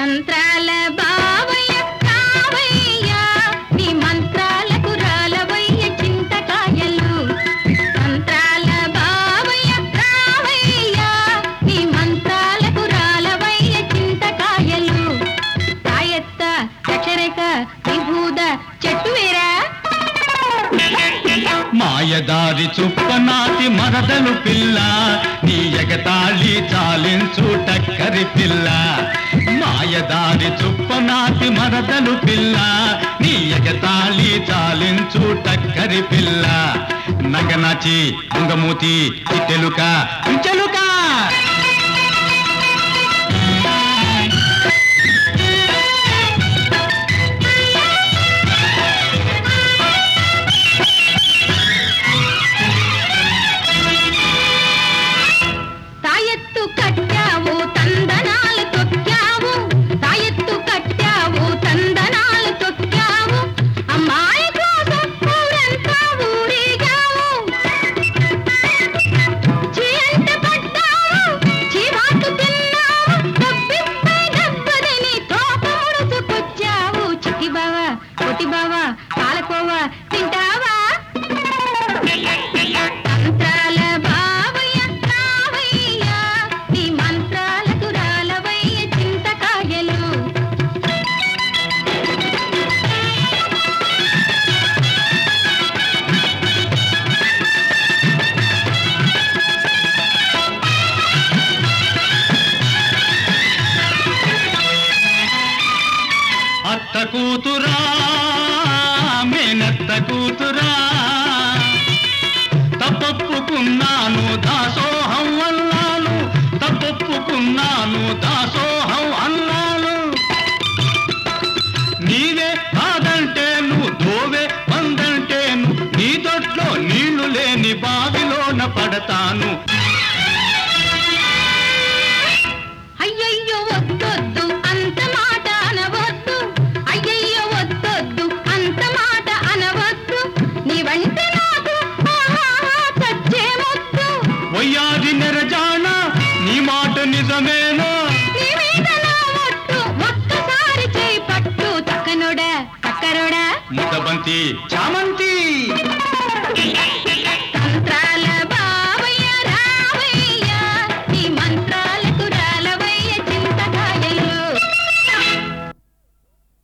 తంత్రాల బావయ్య కావయ్య నీ మంత్రాలకు రాలవయ్య చింతకాయలు తంత్రాల బావయ్య కావయ్య నీ మంత్రాలకు రాలవయ్య చింతకాయలు తాయెత్త అక్షరేఖ విభూద చెట్టు వేరా మాయదారి చుప్పనాటి మరదలు పిల్ల నీ ఎగతాళి చాలించు టక్కరి పిల్ల మాయదారి చుప్పనాటి మరదలు పిల్ల నీ ఎగతాళి చాలించు టక్కరి పిల్ల నగనచి ఉంగమూతి చిట్టెలుక చెలుక తాయెత్తు కట్టావు తందనాలు తొక్కావు తాయెత్తు కట్టావు తందనాలు తొక్కావు అమ్మాయి కోసం ఊరంతా ఊరేగావు చీయంట పడ్డావు చీవాటు తిన్నావు డబ్బిప్పై డబ్బదని తోక ముడుచుకొచ్చావు చిట్టి బావ కొట్టి బావ పాలకోవ తింటావా తంత్రాల బావయ్య కావయ్య నీ మంత్రాలకు రాలవయ్య చింతకాయలు అత్త కూతురా మేనత్త కూతురా తప్పొప్పుకున్నాను దాసోహం అన్నాను తప్పొప్పుకున్నాను దాసోహం అన్నాను నీవే కాదంటే నువ్వు దోవే వందంటే నువ్వు నీ దొట్లో నీళ్లు లేని బావిలోన పడతాను అయ్యయ్యో వద్దొద్దు అంత మాట అనవద్దు అయ్యయ్యో వద్దొద్దు అంత మాట అనవద్దు నీ వంట నాకు ఆహాహా చచ్చే ముద్దు వయ్యాది నెరజాన నీ మాట నిజమేనా నీ మీద నా ఒట్టు ఒక్కసారి చేయి పట్టు చక్కనోడా చక్కరోడా ముద్దబంతి చామంతి